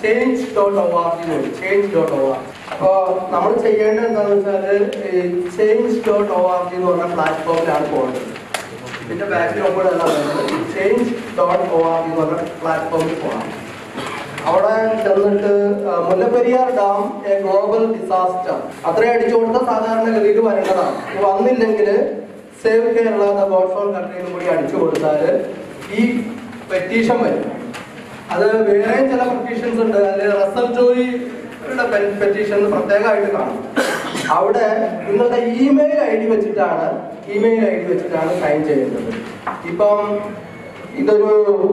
change dot O R G change dot O R അപ്പോൾ നമ്മൾ ചെയ്യേണ്ടത് എന്താണെന്ന് വെച്ചാൽ change dot O R G എന്ന് പറഞ്ഞ പ്ലാറ്റ്ഫോമിലാണ് പോകേണ്ടത് ഇതിന്റെ ബാക്ക്ഗ്രൗണ്ട് എല്ലാം change dot O R G എന്ന് പറഞ്ഞ പ്ലാറ്റ്ഫോമിൽ പോകണം അവിടെ ചെന്നിട്ട് ആ, Mullaperiyar dam a global disaster അത്രയും അടിച്ചു കൊടുത്ത സാധാരണഗതിയിൽ വരേണ്ടതാണ് ഇത് വന്നില്ലെങ്കിൽ save Kerala the god for കൺട്രിയും കൂടി അടിച്ചു കൊടുത്താൽ ഈ പെറ്റീഷൻ വരും അത് വേറെയും ചില പെറ്റീഷൻസ് ഉണ്ട് അതിൽ റസൽ ജോയിയുടെ പെറ്റീഷൻ പ്രത്യേകമായിട്ട് കാണും അവിടെ നിങ്ങളുടെ ഇമെയിൽ ഐ ഡി വെച്ചിട്ടാണ് ഇമെയിൽ ഐ ഡി വെച്ചിട്ടാണ് സൈൻ ചെയ്യുന്നത് ഇപ്പം ഇതൊരു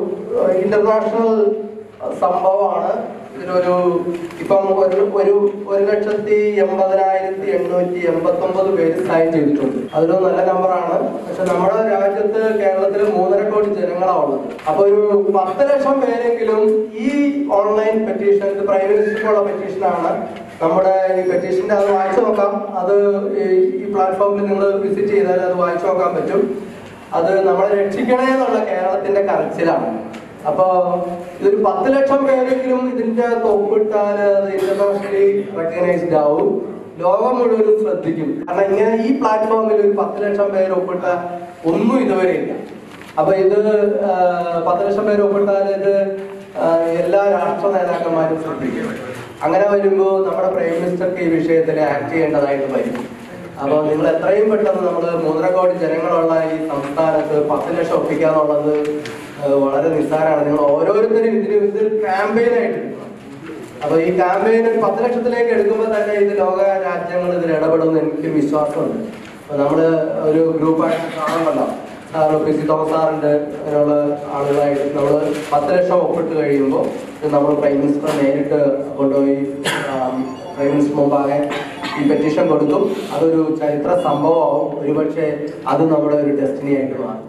ഇന്റർനാഷണൽ സംഭവമാണ് ഇതിനൊരു ഇപ്പം ഒരു ഒരു ഒരു ലക്ഷത്തി എൺപതിനായിരത്തി എണ്ണൂറ്റി എൺപത്തി ഒമ്പത് പേര് സൈൻ ചെയ്തിട്ടുണ്ട് അതൊരു നല്ല നമ്പറാണ് പക്ഷെ നമ്മുടെ രാജ്യത്ത് കേരളത്തിൽ മൂന്നര കോടി ജനങ്ങളാണ് ഉള്ളത് അപ്പൊ ഒരു പത്ത് ലക്ഷം പേരെങ്കിലും ഈ ഓൺലൈൻ പെറ്റീഷൻ ഇത് പ്രൈം മിനിസ്റ്റർക്കുള്ള പെറ്റീഷനാണ് നമ്മുടെ ഈ പെറ്റീഷന്റെ അത് വായിച്ചു നോക്കാം അത് ഈ- ഈ പ്ലാറ്റ്ഫോമിൽ നിങ്ങൾ വിസിറ്റ് ചെയ്താൽ അത് വായിച്ചു നോക്കാൻ പറ്റും അത് നമ്മളെ രക്ഷിക്കണേ എന്നുള്ള കേരളത്തിന്റെ കരച്ചിലാണ് അപ്പോ ഇതൊരു പത്ത് ലക്ഷം പേരെങ്കിലും ഇതിന്റെ തൊപ്പിട്ടാൽ അത് ഇന്റർനാഷണലി റെക്കഗ്നൈസ്ഡ് ആവും ലോകം മുഴുവനും ശ്രദ്ധിക്കും കാരണം ഇങ്ങനെ ഈ പ്ലാറ്റ്ഫോമിൽ ഒരു പത്ത് ലക്ഷം പേര് ഒപ്പിട്ട ഒന്നും ഇതുവരെ ഇല്ല അപ്പൊ ഇത് ആ, പത്ത് ലക്ഷം പേര് ഒപ്പിട്ടാൽ ഇത് ആ, എല്ലാ രാഷ്ട്ര നേതാക്കന്മാരും ശ്രദ്ധിക്കും അങ്ങനെ വരുമ്പോൾ നമ്മുടെ പ്രൈം മിനിസ്റ്റർക്ക് ഈ വിഷയത്തിൽ ആക്ട് ചെയ്യേണ്ടതായിട്ട് വരും അപ്പോൾ നിങ്ങൾ എത്രയും പെട്ടെന്ന് നമ്മൾ മൂന്നര കോടി ജനങ്ങളുള്ള ഈ സംസ്ഥാനത്ത് പത്ത് ലക്ഷം ഒപ്പിക്കാന്നുള്ളത് ഏഹ്, വളരെ നിസ്സാരമാണ് നിങ്ങൾ ഓരോരുത്തരും ഇതിന് ഇതൊരു ക്യാമ്പയിൻ ആയിട്ട് എടുക്കണം അപ്പൊ ഈ ക്യാമ്പയിൻ ഒരു പത്ത് ലക്ഷത്തിലേക്ക് എടുക്കുമ്പോൾ തന്നെ ഇത് ലോക രാജ്യങ്ങൾ ഇതിൽ ഇടപെടുമെന്ന് എനിക്ക് വിശ്വാസമുണ്ട് അപ്പൊ നമ്മള് ഒരു ഗ്രൂപ്പായിട്ട് കാണുമല്ലോ സാർ പി സി തോമസ് സാറിന്റെ അങ്ങനെയുള്ള ആളുകളായിട്ട് നമ്മൾ പത്ത് ലക്ഷം ഒപ്പിട്ട് കഴിയുമ്പോൾ ഇത് നമ്മൾ പ്രൈം മിനിസ്റ്റർ നേരിട്ട് കൊണ്ടുപോയി ആം, പ്രൈം മിനിസ്റ്റർ മുമ്പാകെ ഈ പെറ്റീഷൻ കൊടുക്കും അതൊരു ചരിത്ര സംഭവമാവും ഒരുപക്ഷെ അത് നമ്മുടെ ഒരു ഡെസ്റ്റിനി ആയിട്ട് മാറും